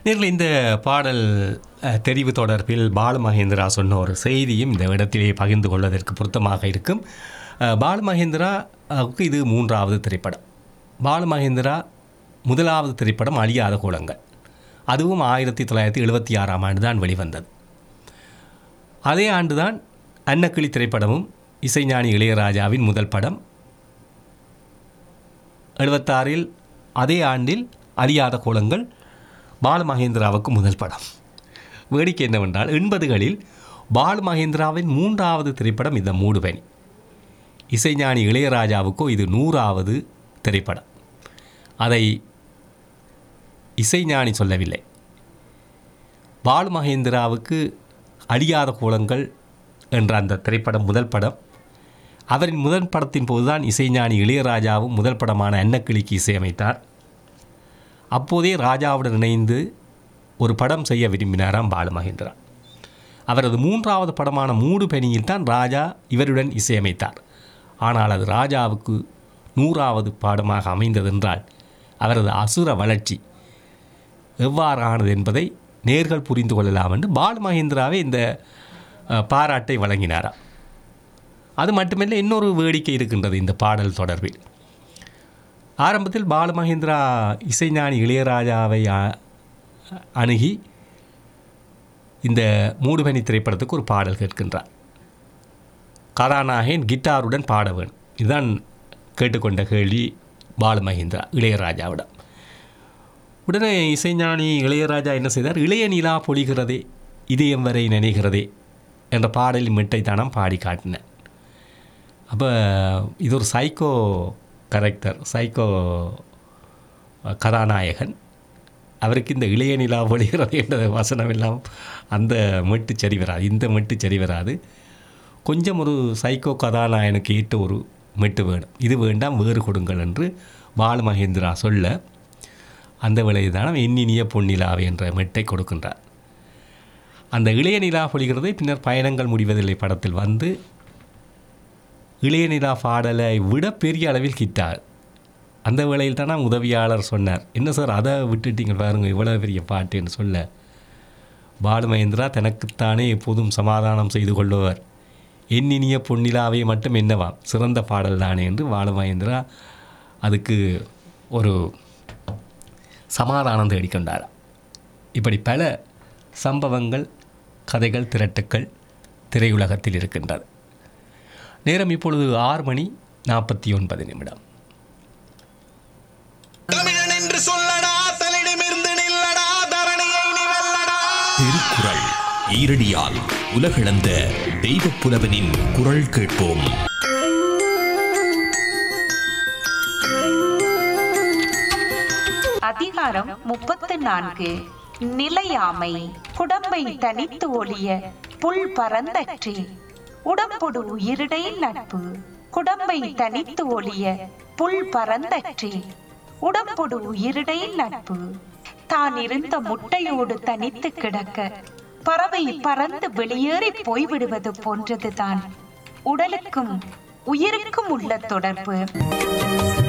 நேரில் இந்த பாடல் அஹ், தெரிவு தொடர்பில் பாலுமகேந்திரா சொன்ன ஒரு செய்தியும் இந்த இடத்திலே பகிர்ந்து கொள்வதற்கு பொருத்தமாக இருக்கும் அஹ், பாலுமகேந்திராவுக்கு இது மூன்றாவது திரைப்படம் பாலுமகேந்திரா முதலாவது திரைப்படம் அழியாத கோலங்கள் அதுவும் ஆயிரத்தி தொள்ளாயிரத்தி எழுபத்தி ஆறாம் ஆண்டு தான் வெளிவந்தது அதே ஆண்டுதான் அன்னக்கிளி திரைப்படமும் இசைஞானி இளையராஜாவின் முதல் படம் எழுபத்தாறில் அதே ஆண்டில் அறியாத கோலங்கள் பாலுமகேந்திராவுக்கு முதல் படம் வேடிக்கை என்னவென்றால் எண்பதுகளில் பாலுமகேந்திராவின் மூன்றாவது திரைப்படம் இந்த மூடுபனி இசைஞானி இளையராஜாவுக்கோ இது நூறாவது திரைப்படம் அதை இசைஞானி சொல்லவில்லை பாலுமகேந்திராவுக்கு அழியாத கோலங்கள் என்ற அந்த திரைப்படம் முதல் படம் அவரின் முதல் படத்தின் போதுதான் இசைஞானி இளையராஜாவும் முதல் படமான அன்னக்கிளிக்கு இசையமைத்தார் அப்போதே ராஜாவுடன் இணைந்து ஒரு படம் செய்ய விரும்பினாராம் பாலுமகேந்திரா அவரது மூன்றாவது படமான மூடு பெணியில் தான் ராஜா இவருடன் இசையமைத்தார் ஆனால் அது ராஜாவுக்கு நூறாவது பாடமாக அமைந்ததென்றால் அவரது அசுர வளர்ச்சி எவ்வாறானது என்பதை நேர்கள் புரிந்து கொள்ளலாம் என்று பாலுமகேந்திராவே இந்த அஹ், பாராட்டை வழங்கினாராம் அது மட்டுமல்ல இன்னொரு வேடிக்கை இருக்கின்றது இந்த பாடல் தொடர்பில் ஆரம்பத்தில் பாலுமகேந்திரா இசைஞானி இளையராஜாவை அ- அணுகி இந்த மூடுபனி திரைப்படத்துக்கு ஒரு பாடல் கேட்கின்றார் கதாநாயகன் கிட்டாருடன் பாட வேணும் இதுதான் கேட்டுக்கொண்ட கேள்வி பாலுமகேந்திரா இளையராஜாவிடம் உடனே இசைஞானி இளையராஜா என்ன செய்தார் இளைய நிலா பொழிகிறதே இதயம் வரை நினைகிறதே என்ற பாடலின் மிட்டைத்தானம் பாடி காட்டினேன் அப்போ இது ஒரு சைக்கோ கரெக்டர் சைக்கோ கதாநாயகன் அவருக்கு இந்த இளைய நிலா பொழிகிறது என்ற வசனம் எல்லாம் அந்த மெட்டு சரி வராது இந்த மெட்டு சரி வராது கொஞ்சம் ஒரு சைக்கோ கதாநாயகனுக்கு ஏற்ற ஒரு மெட்டு வேணும் இது வேண்டாம் வேறு கொடுங்கள் என்று பாலு மகேந்திரா சொல்ல அந்த விலைதானம் எண்ணினிய பொன்னிலாவை என்ற மெட்டை கொடுக்கின்றார் அந்த இளைய நிலா பொழிகிறதை பின்னர் பயணங்கள் முடிவதில்லை படத்தில் வந்து இளைய நிலா பாடலை விட பெரிய அளவில் கிட்டார் அந்த வேளையில் தான் உதவியாளர் சொன்னார் என்ன சார் அதை விட்டுட்டீங்க பாருங்க இவ்வளோ பெரிய பாட்டுன்னு சொல்ல பாலு மகேந்திரா தனக்குத்தானே எப்போதும் சமாதானம் செய்து கொள்பவர் எண்ணினிய பொன்னிலாவை மட்டும் என்னவாம் சிறந்த பாடல் தானே என்று பாலு மகேந்திரா அதுக்கு ஒரு சமாதானம் தேடிக்கொண்டார் இப்படி பல சம்பவங்கள் கதைகள் திரட்டுக்கள் திரையுலகத்தில் இருக்கின்றது நேரம் இப்பொழுது ஆறு மணி நாற்பத்தி ஒன்பது நிமிடம் தமிழன் என்று சொல்லடா தலிடமிருந்து நில்லடா தரணியை நீ வெல்லடா திருக்குறள் ஈரடியால் உலகளந்த தெய்வப் புலவனின் குரல் கேட்போம் அதிகாரம் முப்பத்து நான்கு நிலையாமை குடம்பை தனித்து ஒளிய புல் பரந்தற்றி உடம்பொடு உயிரிடை நட்பு குடம்பை தனித்து ஒளிய புல் பரந்தற்றி உடம்பொடு உயிரிடை நட்பு தான் இருந்த முட்டையோடு தனித்து கிடக்க பறவை பறந்து வெளியேறி போய்விடுவது போன்றதுதான் உடலுக்கும் உயிருக்கும் உள்ள தொடர்பு